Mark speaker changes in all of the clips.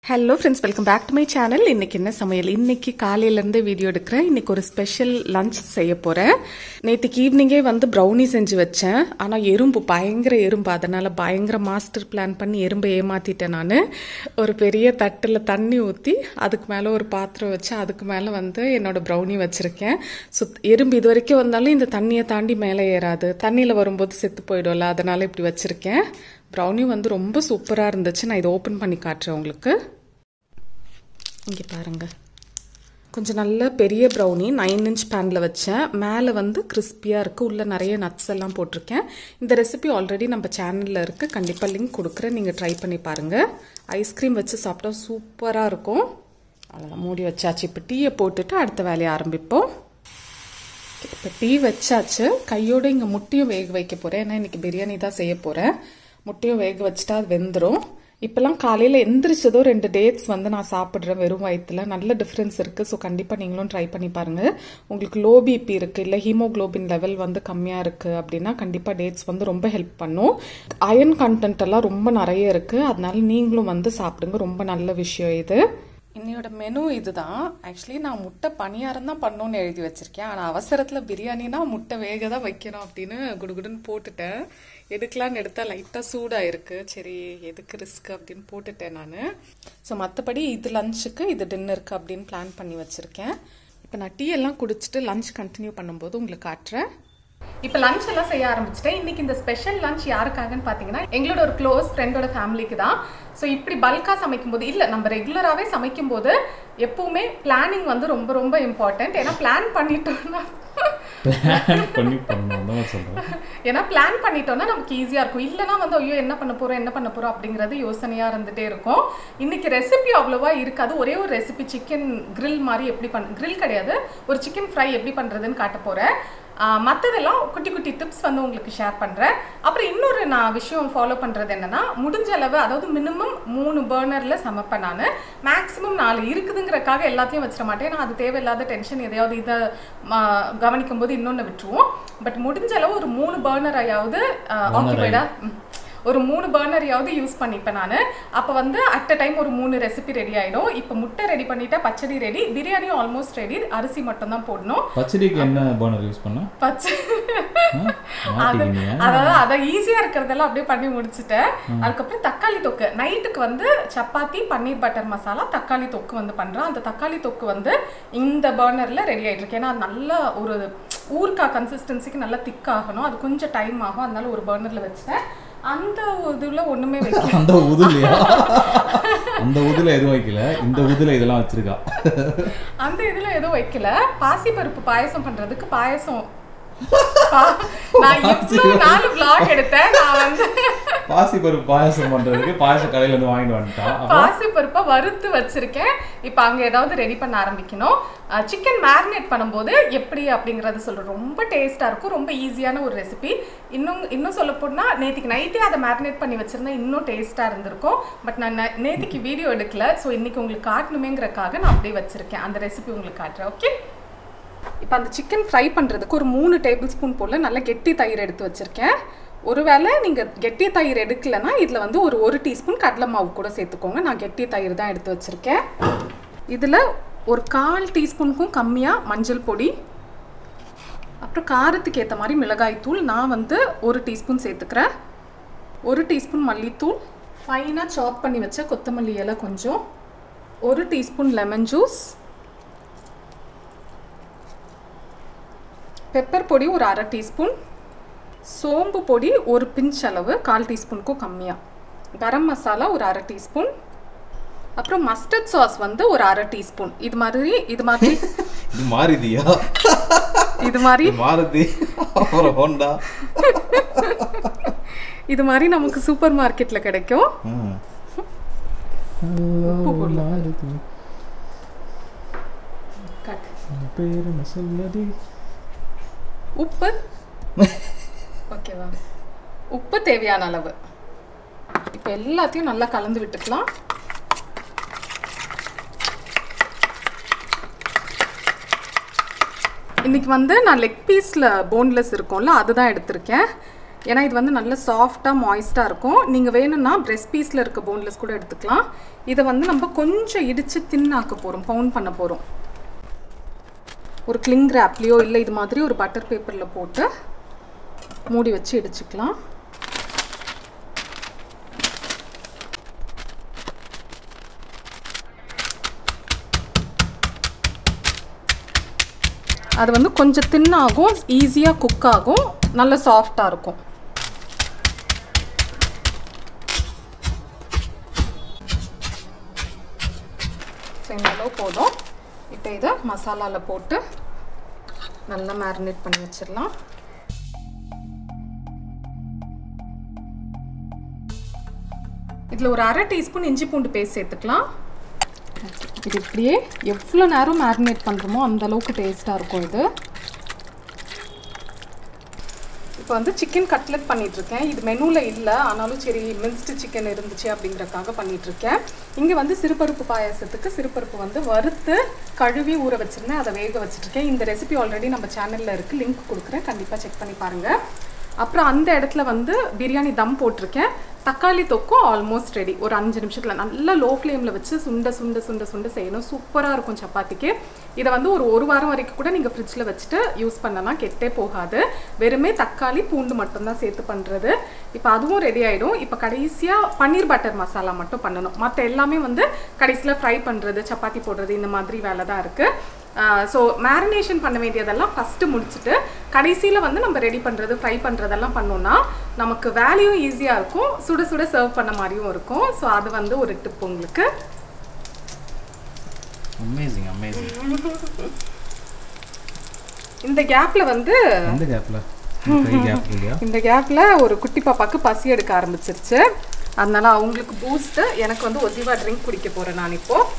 Speaker 1: Hello friends welcome back to my channel இன்னைக்கு என்ன சமையல் இன்னைக்கு காலையிலேருந்து வீடியோ எடுக்கிறேன் இன்னைக்கு ஒரு ஸ்பெஷல் லஞ்ச் செய்ய போகிறேன் நேற்றுக்கு ஈவினிங்கே வந்து ப்ரௌனி செஞ்சு வச்சேன் ஆனால் எறும்பு பயங்கர எறும்பு அதனால் பயங்கர மாஸ்டர் பிளான் பண்ணி எறும்பை ஏமாற்றிட்டேன் நான் ஒரு பெரிய தட்டில் தண்ணி ஊற்றி அதுக்கு மேலே ஒரு பாத்திரம் வச்சு அதுக்கு மேலே வந்து என்னோட ப்ரௌனி வச்சுருக்கேன் ஸோ எறும்பு இது வரைக்கும் வந்தாலும் இந்த தண்ணியை தாண்டி மேலே ஏறாது தண்ணியில் வரும்போது செத்து போயிடும்ல அதனால் இப்படி வச்சுருக்கேன் ப்ரௌனி வந்து ரொம்ப சூப்பராக இருந்துச்சு நான் இதை ஓப்பன் பண்ணி காட்டுறேன் உங்களுக்கு இங்கே பாருங்க கொஞ்சம் நல்ல பெரிய ப்ரௌனி நைன் இன்ச் பேனில் வச்சேன் மேலே வந்து கிறிஸ்பியாக இருக்குது உள்ளே நிறைய நட்ஸ் எல்லாம் போட்டிருக்கேன் இந்த ரெசிபி ஆல்ரெடி நம்ம சேனலில் இருக்குது கண்டிப்பாக லிங்க் கொடுக்குறேன் நீங்கள் ட்ரை பண்ணி பாருங்கள் ஐஸ்கிரீம் வச்சு சாப்பிட்டா சூப்பராக இருக்கும் அவ்வளோதான் மூடி வச்சாச்சு இப்போ டீயை போட்டுட்டு அடுத்த வேலையை ஆரம்பிப்போம் இப்போ டீ வச்சாச்சு கையோடு இங்கே முட்டையும் வேக வைக்க போகிறேன் ஏன்னா இன்றைக்கி பிரியாணி தான் செய்ய போகிறேன் முட்டையும் வேக வச்சுட்டா அது வெந்துடும் இப்போல்லாம் காலையில் எந்திரிச்சதோ ரெண்டு டேட்ஸ் வந்து நான் சாப்பிட்றேன் வெறும் வயிற்றுல நல்ல டிஃப்ரென்ஸ் இருக்குது ஸோ கண்டிப்பாக நீங்களும் ட்ரை பண்ணி பாருங்கள் உங்களுக்கு லோ பிபி இருக்குது இல்லை ஹீமோக்ளோபின் லெவல் வந்து கம்மியாக இருக்குது அப்படின்னா கண்டிப்பாக டேட்ஸ் வந்து ரொம்ப ஹெல்ப் பண்ணும் அயன் கண்டென்ட் எல்லாம் ரொம்ப நிறைய இருக்குது அதனால நீங்களும் வந்து சாப்பிடுங்க ரொம்ப நல்ல விஷயம் இது இன்னையோட மெனு இதுதான் ஆக்சுவலி நான் முட்டை பணியாரம் தான் பண்ணணும்னு எழுதி வச்சிருக்கேன் ஆனால் அவசரத்தில் பிரியாணினா முட்டை வேக தான் வைக்கணும் அப்படின்னு குடுகுடுன்னு போட்டுட்டேன் எடுக்கலான்னு எடுத்தால் லைட்டாக சூடாக இருக்கு சரி எதுக்கு ரிஸ்க் அப்படின்னு போட்டுட்டேன் நான் ஸோ மற்றபடி இது லஞ்சுக்கு இது டின்னருக்கு அப்படின்னு பிளான் பண்ணி வச்சுருக்கேன் இப்போ நான் டீ எல்லாம் குடிச்சிட்டு லஞ்ச் கண்டினியூ பண்ணும்போது உங்களுக்கு காட்டுறேன் இப்போ லஞ்ச் எல்லாம் செய்ய ஆரம்பிச்சிட்டேன் இன்னைக்கு இந்த ஸ்பெஷல் லஞ்ச் யாருக்காகன்னு பார்த்தீங்கன்னா எங்களோட ஒரு க்ளோஸ் ஃப்ரெண்டோட ஃபேமிலிக்கு தான் ஸோ இப்படி பல்காக சமைக்கும் போது இல்லை நம்ம ரெகுலராகவே சமைக்கும் போது எப்பவுமே பிளானிங் வந்து ரொம்ப ரொம்ப இம்பார்ட்டன்ட் ஏன்னா பிளான் பண்ணிட்டோம்னா
Speaker 2: பிளான் பண்ணி பண்ணணும் தான் சொல்கிறேன்
Speaker 1: ஏன்னா பிளான் பண்ணிட்டோம்னா நமக்கு ஈஸியாக இருக்கும் இல்லைனா வந்து ஐயோ என்ன பண்ண போகிறோம் என்ன பண்ண போகிறோம் அப்படிங்கிறது யோசனையாக இருந்துகிட்டே இருக்கும் இன்னைக்கு ரெசிபி அவ்வளோவா இருக்காது ஒரே ஒரு ரெசிபி சிக்கன் grill மாதிரி எப்படி பண்ண grill கிடையாது ஒரு சிக்கன் ஃப்ரை எப்படி பண்ணுறதுன்னு காட்ட போகிறேன் மற்றதெல்லாம் குட்டி குட்டி டிப்ஸ் வந்து உங்களுக்கு ஷேர் பண்ணுறேன் அப்புறம் இன்னொரு நான் விஷயம் ஃபாலோ பண்ணுறது என்னன்னா முடிஞ்ச அளவு அதாவது மினிமம் மூணு பேர்னரில் சமைப்பேன் நான் மேக்ஸிமம் நாலு இருக்குதுங்கிறக்காக எல்லாத்தையும் வச்சிட மாட்டேன் நான் அது தேவையில்லாத டென்ஷன் எதையாவது இதை கவனிக்கும் போது இன்னொன்று விட்டுருவோம் பட் முடிஞ்ச அளவு ஒரு மூணு பேர்னரையாவது ஆக்கிபைடா ஒரு மூணு பர்னரையாவது யூஸ் பண்ணிப்பேன் நான் அப்போ வந்து அட் அ டைம் ஒரு மூணு ரெசிபி ரெடி ஆகிடும் இப்போ முட்டை ரெடி பண்ணிட்டேன் பச்சடி ரெடி பிரியாணியும் ஆல்மோஸ்ட் ரெடி அரிசி மட்டும் தான் போடணும்
Speaker 2: பச்சடிக்கு என்ன பர்னர் யூஸ் பண்ண
Speaker 1: பச்சை அது
Speaker 2: மாட்டிக்கிங்க
Speaker 1: அதாவது அதை ஈஸியாக இருக்கிறதெல்லாம் அப்படியே பண்ணி முடிச்சுட்டேன் அதுக்கப்புறம் தக்காளி தொக்கு நைட்டுக்கு வந்து சப்பாத்தி பன்னீர் பட்டர் மசாலா தக்காளி தொக்கு வந்து பண்ணுறேன் அந்த தக்காளி தொக்கு வந்து இந்த பர்னரில் ரெடி ஆகிட்டு இருக்கு ஏன்னா அது நல்ல ஒரு ஊறுக்காய் கன்சிஸ்டன்சிக்கு நல்லா திக் ஆகணும் அது கொஞ்சம் டைம் ஆகும் அதனால ஒரு பர்னரில் வச்சுட்டேன் அந்த இதில் ஒன்றுமே வைக்கல
Speaker 2: அந்த உதுலையா அந்த உதுல எதுவும் வைக்கல இந்த உதுல இதெல்லாம் வச்சிருக்கா
Speaker 1: அந்த இதில் எதுவும் வைக்கல பாசிப்பருப்பு பாயசம் பண்ணுறதுக்கு பாயசம் பா- நான் இவ்வளோ நாள் vlog எடுத்தேன் நான் வந்து
Speaker 2: பாசி பருப்பு பாயாசம் பண்றதுக்கு பாயாச கடையில இருந்து வாங்கிட்டு வந்துட்டான் அப்ப
Speaker 1: பாசிப்பருப்பை வறுத்து வச்சிருக்கேன் இப்போ அங்கே ஏதாவது ரெடி பண்ண ஆரம்பிக்கணும் சிக்கன் மேரினேட் பண்ணும்போது எப்படி அப்படிங்கறது சொல்கிறேன் ரொம்ப டேஸ்ட்டாக இருக்கும் ரொம்ப ஈஸியான ஒரு ரெசிபி இன்னும் இன்னும் சொல்ல போனால் நேற்றுக்கு நைட்டே அதை மேரினேட் பண்ணி வச்சிருந்தா இன்னும் டேஸ்ட்டாக இருந்திருக்கும் பட் நான் நே- நேத்திக்கு வீடியோ எடுக்கல ஸோ இன்னைக்கு உங்களுக்கு காட்டணுமேங்கிறக்காக நான் அப்படியே வச்சிருக்கேன் அந்த ரெசிபி உங்களுக்கு காட்டுறேன் ஓகே இப்போ அந்த சிக்கன் ஃப்ரை பண்ணுறதுக்கு ஒரு மூணு டேபிள் ஸ்பூன் போல் நல்ல கெட்டி தயிர் எடுத்து வச்சுருக்கேன் ஒருவேளை நீங்கள் கெட்டி தயிர் எடுக்கலைன்னா இதில் வந்து ஒரு ஒரு டீஸ்பூன் கடலை மாவு கூட சேர்த்துக்கோங்க நான் கெட்டி தயிர் தான் எடுத்து வச்சுருக்கேன் இதில் ஒரு கால் டீஸ்பூனுக்கும் கம்மியாக மஞ்சள் பொடி அப்புறம் காரத்துக்கு ஏற்ற மாதிரி மிளகாய் தூள் நான் வந்து ஒரு டீஸ்பூன் சேர்த்துக்கிறேன் ஒரு டீஸ்பூன் மல்லித்தூள் ஃபைனாக சாப் பண்ணி வச்ச கொத்தமல்லி இலை கொஞ்சம் ஒரு டீஸ்பூன் லெமன் ஜூஸ் பெப்பர் பொடி ஒரு அரை டீஸ்பூன் சோம்பு பொடி ஒரு பிஞ்ச் அளவு கால் டீஸ்பூனுக்கும் கம்மியாக கரம் மசாலா ஒரு அரை டீஸ்பூன் அப்புறம் மஸ்டர்ட் சாஸ் வந்து ஒரு அரை டீஸ்பூன் இது மாதிரி இது மாதிரி
Speaker 2: இது மாறுதியா
Speaker 1: இது மாதிரி
Speaker 2: மாறுதி அப்புறம் ஹோண்டா
Speaker 1: இது மாதிரி நமக்கு சூப்பர் மார்க்கெட்டில் கிடைக்கும் உப்பு போடலாம். கட்.
Speaker 2: பேரு என்ன சொல்லடி
Speaker 1: உப்பு ஓகேவா உப்பு தேவையான அளவு இப்போ எல்லாத்தையும் நல்லா கலந்து விட்டுக்கலாம் இன்னைக்கு வந்து நான் லெக் பீஸில் போன்லெஸ் இருக்கும்ல அதுதான் எடுத்திருக்கேன் ஏன்னா இது வந்து நல்ல சாஃப்டாக மாய்ஸ்டாக இருக்கும் நீங்கள் வேணும்னா பிரெஸ்ட் பீஸில் இருக்க போன்லெஸ் கூட எடுத்துக்கலாம் இதை வந்து நம்ம கொஞ்சம் இடித்து தின்னாக்க போகிறோம் பவுன் பண்ண போகிறோம் ஒரு கிளிங் ரேப்லேயோ இல்லை இது மாதிரி ஒரு பட்டர் பேப்பரில் போட்டு மூடி வச்சு இடிச்சுக்கலாம் அது வந்து கொஞ்சம் தின்னாகும் ஈஸியாக குக் ஆகும் நல்ல சாஃப்டாக இருக்கும் ஸோ இந்த அளவு போதும் இப்போ இதை மசாலாவில் போட்டு நல்லா மேரினேட் பண்ணி வச்சிடலாம் இதில் ஒரு அரை டீஸ்பூன் இஞ்சி பூண்டு பேஸ்ட் சேர்த்துக்கலாம் இது இப்படியே எவ்வளோ நேரம் மேரினேட் பண்ணுறோமோ அந்த அளவுக்கு டேஸ்ட்டாக இருக்கும் இது இப்போ வந்து சிக்கன் கட்லெட் பண்ணிகிட்ருக்கேன் இது மெனுவில் இல்லை ஆனாலும் சரி மின்ஸ்டு சிக்கன் இருந்துச்சு அப்படிங்கிறக்காக பண்ணிகிட்ருக்கேன் இங்கே வந்து சிறுபருப்பு பாயாசத்துக்கு சிறுபருப்பு வந்து வறுத்து கழுவி ஊற வச்சுருந்தேன் அதை வேக வச்சுட்ருக்கேன் இந்த ரெசிபி ஆல்ரெடி நம்ம சேனலில் இருக்குது லிங்க் கொடுக்குறேன் கண்டிப்பாக செக் பண்ணி பாருங்கள் அப்புறம் அந்த இடத்துல வந்து பிரியாணி தம் போட்டிருக்கேன் தக்காளி தொக்கும் ஆல்மோஸ்ட் ரெடி ஒரு அஞ்சு நிமிஷத்தில் நல்லா லோ ஃப்ளேமில் வச்சு சுண்ட சுண்ட சுண்ட சுண்ட செய்யணும் சூப்பராக இருக்கும் சப்பாத்திக்கு இதை வந்து ஒரு ஒரு வாரம் வரைக்கும் கூட நீங்கள் ஃப்ரிட்ஜில் வச்சுட்டு யூஸ் பண்ணலாம் கெட்டே போகாது வெறுமே தக்காளி பூண்டு மட்டும்தான் சேர்த்து பண்ணுறது இப்போ அதுவும் ரெடி ஆகிடும் இப்போ கடைசியாக பன்னீர் பட்டர் மசாலா மட்டும் பண்ணணும் மற்ற எல்லாமே வந்து கடைசியில் ஃப்ரை பண்ணுறது சப்பாத்தி போடுறது இந்த மாதிரி வேலை தான் இருக்குது ஸோ மேரினேஷன் பண்ண வேண்டியதெல்லாம் ஃபஸ்ட்டு முடிச்சுட்டு கடைசியில் வந்து நம்ம ரெடி பண்ணுறது ஃப்ரை பண்ணுறதெல்லாம் பண்ணோம்னா நமக்கு வேலையும் ஈஸியாக இருக்கும் சுட சுட சர்வ் பண்ண மாதிரியும் இருக்கும் ஸோ அது வந்து ஒரு டிப் உங்களுக்கு
Speaker 2: அமேசிங் அமேசிங்
Speaker 1: இந்த கேப்பில் வந்து
Speaker 2: எந்த கேப்ல கை கேப் இல்லையா
Speaker 1: இந்த கேப்பில் ஒரு குட்டி பாப்பாக்கு பசி எடுக்க ஆரம்பிச்சிருச்சு அதனால அவங்களுக்கு பூஸ்ட்டு எனக்கு வந்து ஒசிவா ட்ரிங்க் குடிக்க போகிறேன் நான் இப்போது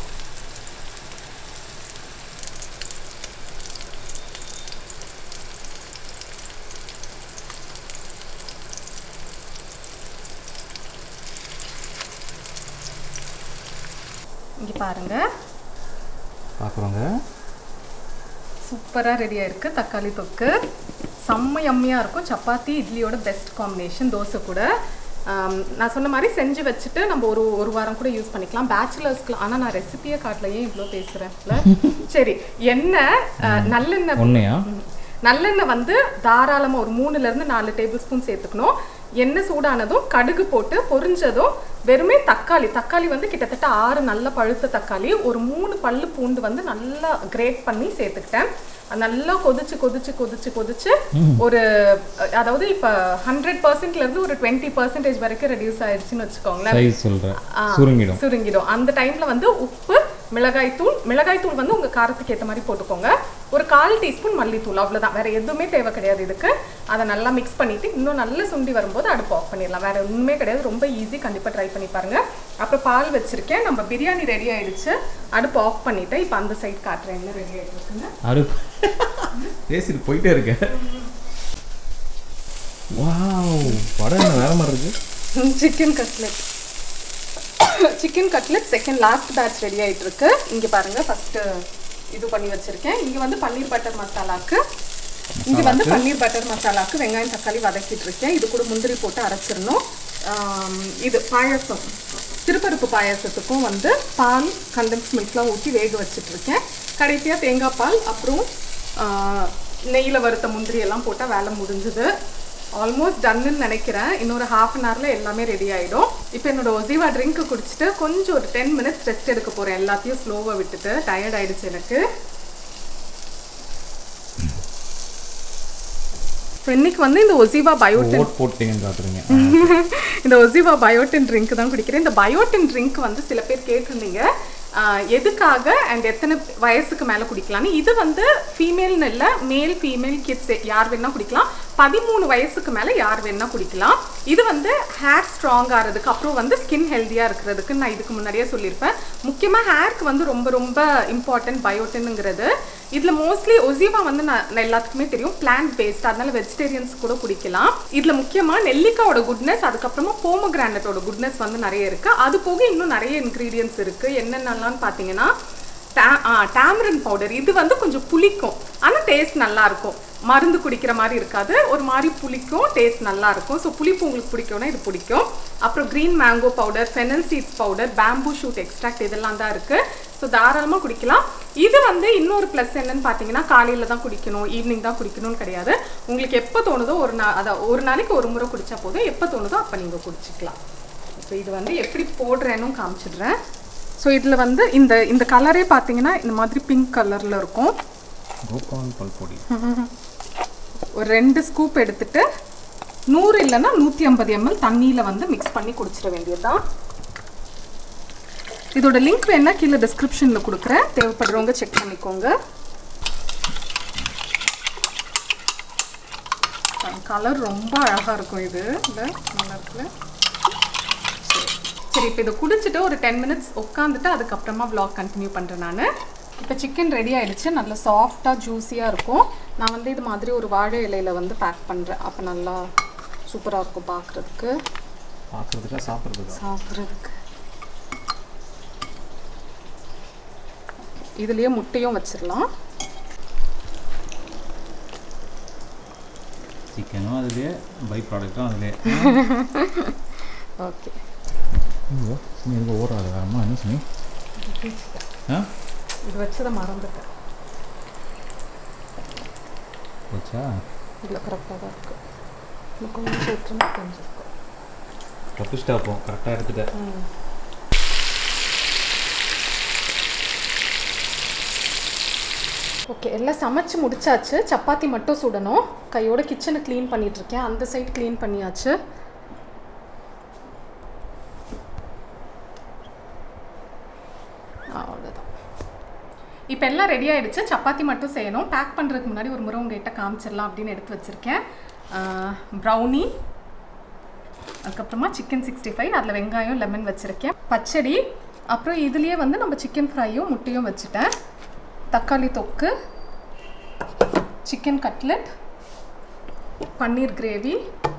Speaker 1: இங்கே பாருங்க
Speaker 2: பார்க்குறோங்க
Speaker 1: சூப்பராக ரெடி ஆயிருக்கு தக்காளி தொக்கு செம்ம யம்மியாக இருக்கும் சப்பாத்தி இட்லியோட பெஸ்ட் காம்பினேஷன் தோசை கூட ஆம், நான் சொன்ன மாதிரி செஞ்சு வச்சுட்டு நம்ம ஒரு ஒரு வாரம் கூட யூஸ் பண்ணிக்கலாம் பேச்சுலர்ஸ்க்கு ஆனால் நான் ரெசிபியே காட்டல ஏன் இவ்வளோ பேசுகிறேன்ல சரி எண்ணெய் அஹ், நல்லெண்ணெய்
Speaker 2: ஒன்றையா
Speaker 1: ம். நல்லெண்ணெய் வந்து தாராளமாக ஒரு மூணுலேருந்து நாலு டேபிள் ஸ்பூன் சேர்த்துக்கணும் எண்ணெய் சூடானதும் கடுகு போட்டு பொரிஞ்சதும் வெறுமே தக்காளி தக்காளி வந்து கிட்டத்தட்ட ஆறு நல்ல பழுத்த தக்காளி ஒரு மூணு பல்லு பூண்டு வந்து நல்லா கிரேட் பண்ணி சேர்த்துக்கிட்டேன் அது நல்லா கொதிச்சு கொதிச்சு கொதிச்சு கொதிச்சு ஒரு அஹ், அதாவது இப்போ ஹண்ட்ரட் பர்சன்ட்லேருந்து ஒரு டுவெண்ட்டி பர்சன்டேஜ் வரைக்கும் ரெடியூஸ் ஆயிடுச்சுன்னு வச்சுக்கோங்களேன்
Speaker 2: சைஸ் சொல்கிறேன்
Speaker 1: ஆ,
Speaker 2: சுருங்கிடும்
Speaker 1: சுருங்கிடும் அந்த டைம்ல வந்து உப்பு மிளகாய் தூள் மிளகாய் தூள் வந்து உங்க காரத்துக்கு ஏத்த மாதிரி போட்டுக்கோங்க ஒரு கால் டீஸ்பூன் மல்லித்தூள் அவ்வளவுதான் வேற எதுவுமே தேவை கிடையாது இதுக்கு அதை நல்லா மிக்ஸ் பண்ணிட்டு இன்னும் நல்லா சுண்டி வரும்போது அடுப்பு ஆஃப் பண்ணிடலாம் வேற ஒண்ணுமே கிடையாது ரொம்ப ஈஸி கண்டிப்பா ட்ரை பண்ணி பாருங்க அப்புறம் பால் வச்சிருக்கேன் நம்ம பிரியாணி ரெடி ஆயிடுச்சு அடுப்பு ஆஃப் பண்ணிட்டேன் இப்போ அந்த சைடு காட்டுறேன் என்ன ரெடி ஆயிட்டு இருக்குன்னு
Speaker 2: அடு பேசிட்டு போயிட்டே இருக்க வாவ் படம் என்ன வேற மாதிரி இருக்கு
Speaker 1: chicken cutlet chicken cutlet second last batch ready ஆயிட்டு இருக்கு இங்க பாருங்க ஃபர்ஸ்ட் இது பண்ணி வச்சிருக்கேன் இங்க வந்து பன்னீர் பட்டர் மசாலாக்கு இங்க வந்து பன்னீர் பட்டர் மசாலாக்கு வெங்காயம் தக்காளி வதக்கிட்டு இருக்கேன் இது கூட முந்திரி போட்டு அரைச்சிடணும் ஆம், இது பாயாசம் திருப்பருப்பு பாயாசத்துக்கும் வந்து பால் கண்டன்ஸ் மில்க்லாம் ஊற்றி வேக வச்சுட்டு இருக்கேன் கடைசியாக தேங்காய் பால் அப்புறம் நெய்யில் வறுத்த முந்திரி எல்லாம் போட்டால் வேலை முடிஞ்சுது ஆல்மோஸ்ட் டன்னுன்னு நினைக்கிறேன் இன்னொரு ஹாஃப் அன் ஹவரில் எல்லாமே ரெடி ஆகிடும் இப்போ என்னோட ஒசிவா ட்ரிங்க் குடிச்சிட்டு கொஞ்சம் ஒரு டென் மினிட்ஸ் ரெஸ்ட் எடுக்க போகிறேன் எல்லாத்தையும் ஸ்லோவாக விட்டுட்டு டயர்ட் ஆயிடுச்சு எனக்கு ஸோ இன்னைக்கு வந்து இந்த ஒசிவா பயோட்டின்
Speaker 2: ஓட் போட்டீங்கன்னு காட்டுறீங்க
Speaker 1: இந்த ஒசிவா பயோட்டின் ட்ரிங்க் தான் குடிக்கிறேன் இந்த பயோட்டின் ட்ரிங்க் வந்து சில பேர் கேட்டிருந்தீங்க ஆஹ் எதுக்காக அண்ட் எத்தனை வயசுக்கு மேலே குடிக்கலாம்னு இது வந்து ஃபீமேல்னு இல்லை மேல் ஃபீமேல் கிட்ஸ் யார் வேணா குடிக்கலாம் பதிமூணு வயசுக்கு மேலே யார் வேணா குடிக்கலாம் இது வந்து ஹேர் ஸ்ட்ராங் ஆகிறதுக்கு அப்புறம் வந்து ஸ்கின் ஹெல்த்தியாக இருக்கிறதுக்கு நான் இதுக்கு முன்னாடியே சொல்லியிருப்பேன் முக்கியமாக ஹேருக்கு வந்து ரொம்ப ரொம்ப இம்பார்ட்டன்ட் பயோட்டின்ங்கிறது இதில் மோஸ்ட்லி ஒசிவா வந்து நான் நான் எல்லாத்துக்குமே தெரியும் பிளான்ட் பேஸ்ட் அதனால வெஜிடேரியன்ஸ் கூட குடிக்கலாம் இதில் முக்கியமாக நெல்லிக்காயோட குட்னஸ் அதுக்கப்புறமா போமோகிரானட்டோட குட்னஸ் வந்து நிறைய இருக்குது அது போக இன்னும் நிறைய இன்க்ரீடியன்ஸ் இருக்குது என்னென்னலாம்னு பார்த்தீங்கன்னா டேமரன் பவுடர் இது வந்து கொஞ்சம் புளிக்கும் ஆனால் டேஸ்ட் நல்லா இருக்கும் மருந்து குடிக்கிற மாதிரி இருக்காது ஒரு மாதிரி புளிக்கும் டேஸ்ட் நல்லா இருக்கும் ஸோ புளிப்பு உங்களுக்கு பிடிக்கும்னா இது பிடிக்கும் அப்புறம் green mango powder fennel seeds powder bamboo shoot extract இதெல்லாம் தான் இருக்குது ஸோ தாராளமாக குடிக்கலாம் இது வந்து இன்னொரு ப்ளஸ் என்னன்னு பார்த்தீங்கன்னா காலையில் தான் குடிக்கணும் ஈவினிங் தான் குடிக்கணும்னு கிடையாது உங்களுக்கு எப்போ தோணுதோ ஒரு நா அதை ஒரு நாளைக்கு ஒரு முறை குடித்தா போதும் எப்போ தோணுதோ அப்போ நீங்கள் குடிச்சிக்கலாம் ஸோ இது வந்து எப்படி போடுறேன்னு காமிச்சிடுறேன் ஸோ இதில் வந்து இந்த இந்த கலரே பார்த்தீங்கன்னா இந்த மாதிரி பிங்க் கலரில் இருக்கும்
Speaker 2: கோபால் பல்பொடி
Speaker 1: ஒரு ரெண்டு ஸ்கூப் எடுத்துட்டு நூறு இல்லைன்னா நூற்றி ஐம்பது எம்எல் தண்ணியில் வந்து மிக்ஸ் பண்ணி குடிச்சிட வேண்டியதுதான் இதோட லிங்க் வேணா கீழே டிஸ்கிரிப்ஷனில் கொடுக்குறேன் தேவைப்படுறவங்க செக் பண்ணிக்கோங்க கலர் ரொம்ப அழகாக இருக்கும் இது இந்த நல்லா இருக்குல்ல சரி இப்போ இதை குடிச்சிட்டு ஒரு டென் மினிட்ஸ் உட்காந்துட்டு அதுக்கப்புறமா vlog கண்டினியூ பண்ணுறேன் நான் இப்போ சிக்கன் ரெடி ஆயிடுச்சு நல்லா சாஃப்டாக ஜூஸியாக இருக்கும் நான் வந்து இது மாதிரி ஒரு வாழை இலையில வந்து பேக் பண்ணுறேன் அப்போ நல்லா சூப்பராக இருக்கும் பார்க்குறதுக்கு
Speaker 2: பார்க்கறதுக்கா சாப்பிட்றதுக்கா
Speaker 1: சாப்பிட்றதுக்கு இதுலேயே முட்டையும் வச்சிடலாம்
Speaker 2: சிக்கனும் அதுலேயே பை ப்ராடக்ட்டும் அதுலேயே
Speaker 1: ஓகே
Speaker 2: ஐயோ சுமி எங்கே ஓடாது அம்மா என்ன சுமி ஆ
Speaker 1: இது வச்சதை மறந்துட்டேன்
Speaker 2: வச்சா
Speaker 1: இல்லை கரெக்டாக தான் இருக்குது இன்னும் கொஞ்சம் சேர்த்துனா கொஞ்சம் இருக்கும்
Speaker 2: தப்பிச்சிட்டா போ கரெக்டாக எடுத்துட்டேன்
Speaker 1: ஓகே எல்லாம் சமைச்சு முடிச்சாச்சு சப்பாத்தி மட்டும் சுடணும் கையோட கிச்சனை க்ளீன் பண்ணிட்டு இருக்கேன் அந்த சைடு க்ளீன் பண்ணியாச்சு அவ்வளோதான் இப்போ எல்லாம் ரெடி ஆயிடுச்சு சப்பாத்தி மட்டும் செய்யணும் பேக் பண்ணுறதுக்கு முன்னாடி ஒரு முறை உங்ககிட்ட காமிச்சிடலாம் அப்படின்னு எடுத்து வச்சுருக்கேன் ப்ரௌனி அதுக்கப்புறமா சிக்கன் சிக்ஸ்டி ஃபைவ் அதில் வெங்காயம் லெமன் வச்சுருக்கேன் பச்சடி அப்புறம் இதுலேயே வந்து நம்ம சிக்கன் ஃப்ரையும் முட்டையும் வச்சுட்டேன் தக்காளி தொக்கு சிக்கன் கட்லெட் பன்னீர் கிரேவி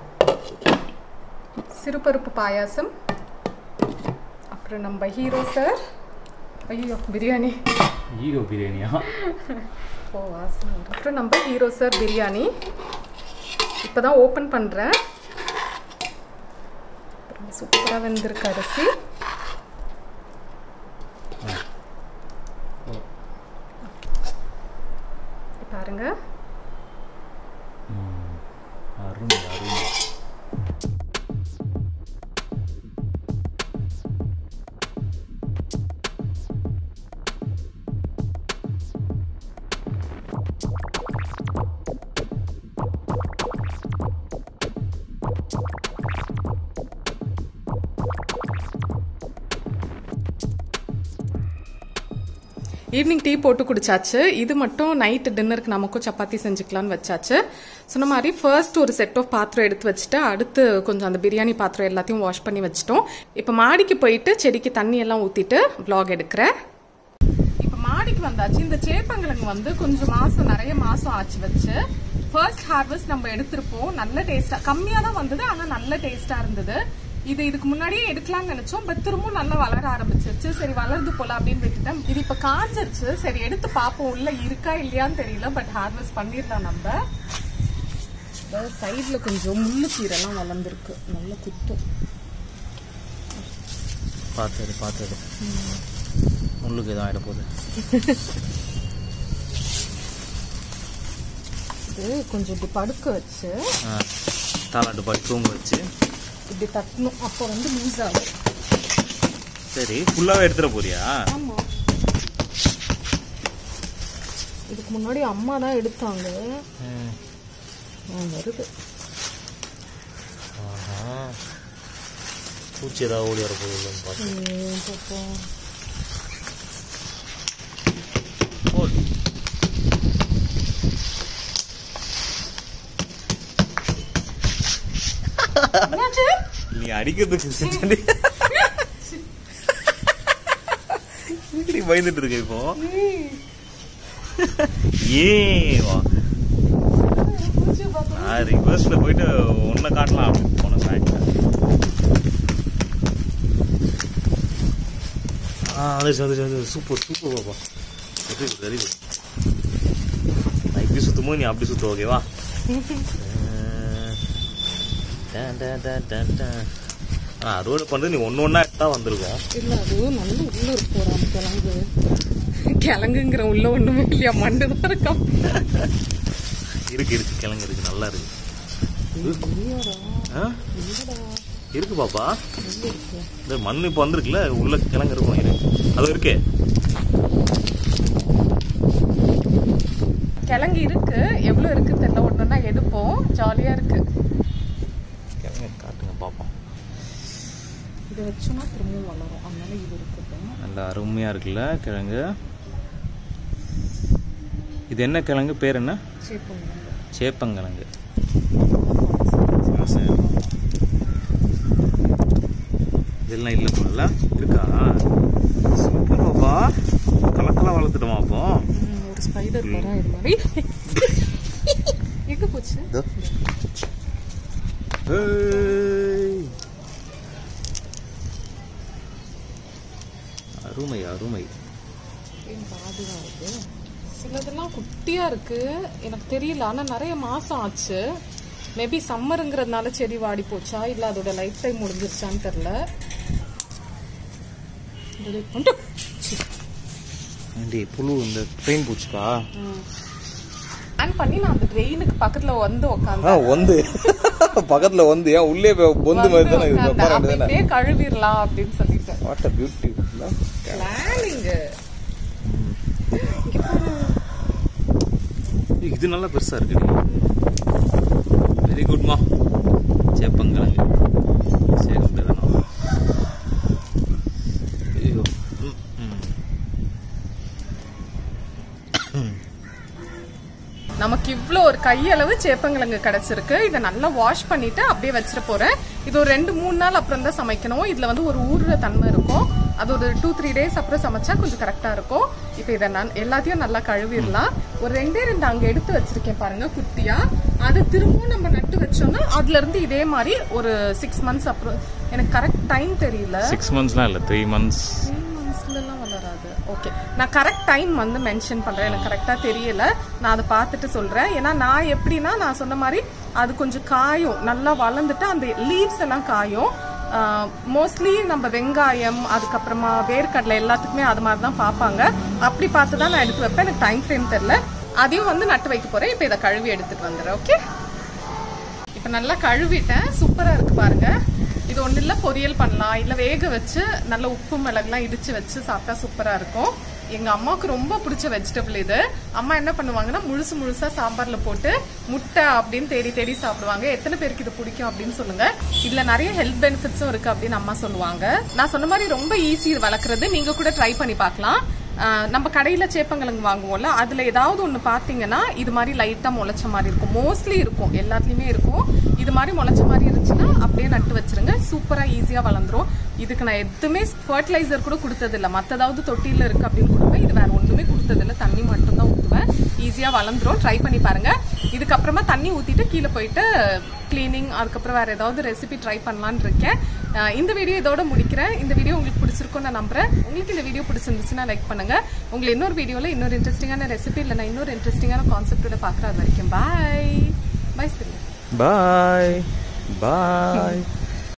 Speaker 1: சிறுபருப்பு பாயாசம் அப்புறம் நம்ம ஹீரோ சார் ஐயோ பிரியாணி
Speaker 2: ஈரோ பிரியாணியா
Speaker 1: ஓ வாசனை வருது. அப்புறம் நம்ம ஹீரோ சார் பிரியாணி இப்போ தான் ஓப்பன் பண்ணுறேன் சூப்பராக வெந்திருக்கு அரிசி பாருங்க
Speaker 2: அருமை அருமை
Speaker 1: ஈவினிங் டீ போட்டு குடிச்சாச்சு இது மட்டும் நைட்டு டின்னருக்கு நமக்கும் சப்பாத்தி செஞ்சுக்கலாம்னு வச்சாச்சு சொன்ன மாதிரி ஃபர்ஸ்ட் ஒரு செட் ஆஃப் பாத்திரம் எடுத்து வச்சுட்டு அடுத்து கொஞ்சம் அந்த பிரியாணி பாத்திரம் எல்லாத்தையும் வாஷ் பண்ணி வச்சிட்டோம் இப்போ மாடிக்கு போயிட்டு செடிக்கு தண்ணி எல்லாம் ஊற்றிட்டு vlog எடுக்கிறேன் இப்போ மாடிக்கு வந்தாச்சு இந்த சேப்பங்கிழங்கு வந்து கொஞ்சம் மாசம் நிறைய மாசம் ஆச்சு வச்சு ஃபர்ஸ்ட் ஹார்வெஸ்ட் நம்ம எடுத்திருப்போம் நல்ல டேஸ்டா கம்மியா தான் வந்தது ஆனா நல்ல டேஸ்டா இருந்தது இது இதுக்கு முன்னாடியே எடுக்கலாம்னு நினைச்சோம் பட் திரும்பவும் நல்லா வளர ஆரம்பிச்சிருச்சு சரி வளருது போல அப்படின்னு விட்டுட்டேன் இது இப்ப காஞ்சிருச்சு சரி எடுத்து பார்ப்போம் உள்ள இருக்கா இல்லையான்னு தெரியல பட் ஹார்வெஸ்ட் பண்ணிடலாம் நம்ம சைட்ல கொஞ்சம் முள்ளு கீரைலாம் வளர்ந்துருக்கு நல்ல குத்தும்
Speaker 3: பார்த்தது பார்த்தது முள்ளுக்கு எதுவும் ஆகிட போகுது
Speaker 1: இது கொஞ்சம் இப்படி படுக்க வச்சு
Speaker 3: ஆ தாலாட்டு பாடி தூங்க வச்சு
Speaker 1: இப்படி தட்டணும் அப்போ வந்து லூஸ் ஆகும்
Speaker 3: சரி ஃபுல்லாகவே எடுத்துட போறியா
Speaker 1: ஆமா இதுக்கு முன்னாடி அம்மா தான் எடுத்தாங்க ஆ, வருது
Speaker 3: ஆஹா பூச்சி ஏதாவது ஓடி வர போகுது இல்லைன்னு பார்த்து
Speaker 1: ம், பாப்போம்.
Speaker 3: ஓடு
Speaker 1: என்னாச்சு
Speaker 3: நீ அடிக்கிறதுக்கு செஞ்சு இப்படி பயந்துட்டு இருக்க இப்போ ஏவா
Speaker 1: பூச்சி பாப்போம்.
Speaker 3: நான் ரிவர்ஸ்ல போயிட்டு ஒன்றை காட்டலாம் அப்படின்னு போனேன் பேங்க்ல ஆ வந்துச்சு வந்துச்சு வந்துச்சு சூப்பர் சூப்பர் பாப்பா வெரி குட் வெரி குட் நான் இப்படி சுத்தும் வரும்போது நீ அப்படி சுத்து ஓகேவா டன், டன், டன், டன், டன். ஆ அறுவடை பண்ணுறது நீ ஒன்று ஒன்றா எடுத்தா வந்திருக்கும்
Speaker 1: இல்ல அது நல்ல உள்ள இருக்கு போறான் கிழங்கு கிழங்குங்கிற உள்ள ஒண்ணுமே இல்லையா மண்டு தான் இருக்கான்
Speaker 3: இருக்கு இருக்கு கிழங்கு இருக்கு நல்லா இருக்கு ஆ? இருக்கு பாப்பா இந்த மண் இப்போ வந்திருக்குல்ல உள்ள கிழங்கு இருக்கும் இரு அது இருக்கே
Speaker 1: கிழங்கு இருக்கு எவ்வளவு இருக்கு தெரியல ஒண்ணுன்னா எடுப்போம் ஜாலியா இருக்கு
Speaker 3: கிழங்கு காட்டுங்க பார்ப்போம்
Speaker 1: இதை வச்சோம்னா திரும்பவும் வளரும் அதனால இது இருக்கட்டும்
Speaker 3: நல்லா அருமையாக இருக்குல்ல கிழங்கு இது என்ன கிழங்கு பேர் என்ன
Speaker 1: சேப்பங்க
Speaker 3: சேப்பங்கிழங்கு இதெல்லாம் இல்லை போல இருக்கா சூப்பர் பாப்பா கலக்கெல்லாம் வளர்த்துட்டோமா அப்போ
Speaker 1: ஒரு ஸ்பைடர் வரும் இது மாதிரி எங்க போச்சு
Speaker 3: இதோ. ஏய். அருமை அருமை
Speaker 1: பாதுதான் இருக்கு சிலதெல்லாம் குட்டியா இருக்கு எனக்கு தெரியல ஆனா நிறைய மாசம் ஆச்சு மேபி சம்மருங்கிறதுனால செடி வாடி போச்சா இல்ல அதோட லைஃப் டைம் முடிஞ்சிருச்சான்னு தெரியல delete பண்ணிட்டு. சி.
Speaker 3: ஏண்டி புழு இந்த ட்ரெயின் பூச்சிக்கா
Speaker 1: Plan பண்ணி நான் அந்த ட்ரெயினுக்கு பக்கத்துல வந்து
Speaker 3: ஆ
Speaker 1: உட்காந்து
Speaker 3: வந்து பக்கத்துல வந்து ஏன் உள்ளே பொந்து மாதிரி தானே இது உட்கார வேண்டியதானே
Speaker 1: அப்படியே கழுவிடலாம் அப்படின்னு சொல்லிட்டேன்
Speaker 3: வாட் அ பியூட்டி
Speaker 1: பிளானிங்
Speaker 3: இது நல்லா பெருசா இருக்கு வெரி குட்மா சேப்பங்கிழங்கு சேப்பங்கிழங்கு ஐயோ ம், ம்.
Speaker 1: நமக்கு இவ்ளோ ஒரு கையளவு சேப்பங்கிழங்கு கிடைச்சிருக்கு இதை நல்லா வாஷ் பண்ணிட்டு அப்படியே வச்சிட போறேன் இது ஒரு ரெண்டு மூணு நாள் அப்புறம் தான் சமைக்கணும் இதுல வந்து ஒரு ஊறுற தன்மை இருக்கும் அது ஒரு டூ த்ரீ டேஸ் அப்புறம் சமைச்சா கொஞ்சம் கரெக்டா இருக்கும் இப்போ இதை நான் எல்லாத்தையும் நல்லா கழுவிடலாம் ஒரு ரெண்டே ரெண்டு அங்க எடுத்து வச்சிருக்கேன் பாருங்க குட்டியா அதை திரும்பவும் நம்ம நட்டு வச்சோம்னா அதுல இருந்து இதே மாதிரி ஒரு சிக்ஸ் மந்த்ஸ் அப்புறம் எனக்கு கரெக்ட் டைம் தெரியல
Speaker 3: சிக்ஸ் மந்த்ஸ்லாம் இல்லை த்ரீ மந்த்ஸ்
Speaker 1: த்ரீ மந்த்ஸ்லாம் வளராது ஓகே நான் கரெக்ட் டைம் வந்து மென்ஷன் பண்றேன் எனக்கு கரெக்டா தெரியல நான் அதை பார்த்துட்டு சொல்றேன் ஏன்னா நான் எப்படின்னா நான் சொன்ன மாதிரி அது கொஞ்சம் காயும் நல்லா வளர்ந்துட்டு அந்த லீவ்ஸ் எல்லாம் காயும் மோஸ்ட்லி நம்ம வெங்காயம் அதுக்கப்புறமா வேர்க்கடலை எல்லாத்துக்குமே அது மாதிரி தான் பார்ப்பாங்க அப்படி பார்த்து தான் நான் எடுத்து வைப்பேன் எனக்கு டைம் ஃப்ரேம் தெரியல அதையும் வந்து நட்டு வைக்க போறேன் இப்போ இதை கழுவி எடுத்துட்டு வந்துடுறேன் ஓகே இப்போ நல்லா கழுவிட்டேன் சூப்பரா இருக்கு பாருங்க இது ஒன்றும் இல்லை பொரியல் பண்ணலாம் இல்லை வேக வச்சு நல்ல உப்பு மிளகுலாம் இடிச்சு வச்சு சாப்பிட்டா சூப்பரா இருக்கும் எங்க அம்மாவுக்கு ரொம்ப பிடிச்ச வெஜிடபிள் இது அம்மா என்ன பண்ணுவாங்கன்னா முழுசு முழுசா சாம்பார்ல போட்டு முட்டை அப்படின்னு தேடி தேடி சாப்பிடுவாங்க எத்தனை பேருக்கு இது பிடிக்கும் அப்படின்னு சொல்லுங்க இதுல நிறைய ஹெல்த் பெனிஃபிட்ஸும் இருக்கு அப்படின்னு அம்மா சொல்லுவாங்க நான் சொன்ன மாதிரி ரொம்ப ஈஸி இது வளர்க்குறது நீங்க கூட ட்ரை பண்ணி பார்க்கலாம் ஆஹ் நம்ம கடையில சேப்பங்கிழங்கு வாங்குவோம்ல அதுல ஏதாவது ஒண்ணு பாத்தீங்கன்னா இது மாதிரி லைட்டா முளைச்ச மாதிரி இருக்கும் மோஸ்ட்லி இருக்கும் எல்லாத்துலயுமே இருக்கும் இது மாதிரி முளைச்ச மாதிரி இருந்துச்சுன்னா அப்படியே நட்டு வச்சிருங்க சூப்பரா ஈஸியா வளர்ந்துரும் இதுக்கு நான் எதுவுமே ஃபர்டிலைசர் கூட கொடுத்தது இல்ல மத்ததாவது தொட்டில இருக்கு அப்படின்னு கொடுப்பேன் இது வேற ஒண்ணுமே கொடுத்தது இல்ல தண்ணி மட்டும் தான் ஊத்துவேன் ஈஸியா வளர்ந்துரும் ட்ரை பண்ணி பாருங்க இதுக்கப்புறமா தண்ணி ஊத்திட்டு கீழே போயிட்டு க்ளீனிங் அதுக்கப்புறம் வேற ஏதாவது ரெசிபி ட்ரை பண்ணலான்னு இருக்கேன் ஆஹ் இந்த வீடியோ இதோட முடிக்கிறேன் இந்த வீடியோ உங்களுக்கு பிடிச்சிருக்கும்னு நான் நம்புறேன் உங்களுக்கு இந்த வீடியோ பிடிச்சிருந்துச்சுன்னா லைக் பண்ணுங்க உங்களை இன்னொரு வீடியோல இன்னொரு இன்ட்ரெஸ்டிங்கான ரெசிபி இல்லை நான் இன்னொரு இன்ட்ரெஸ்டிங்கான கான்செப்டோட பார்க்குற அது வரைக்கும் பாய் பாய் சரி
Speaker 3: பாய் பாய்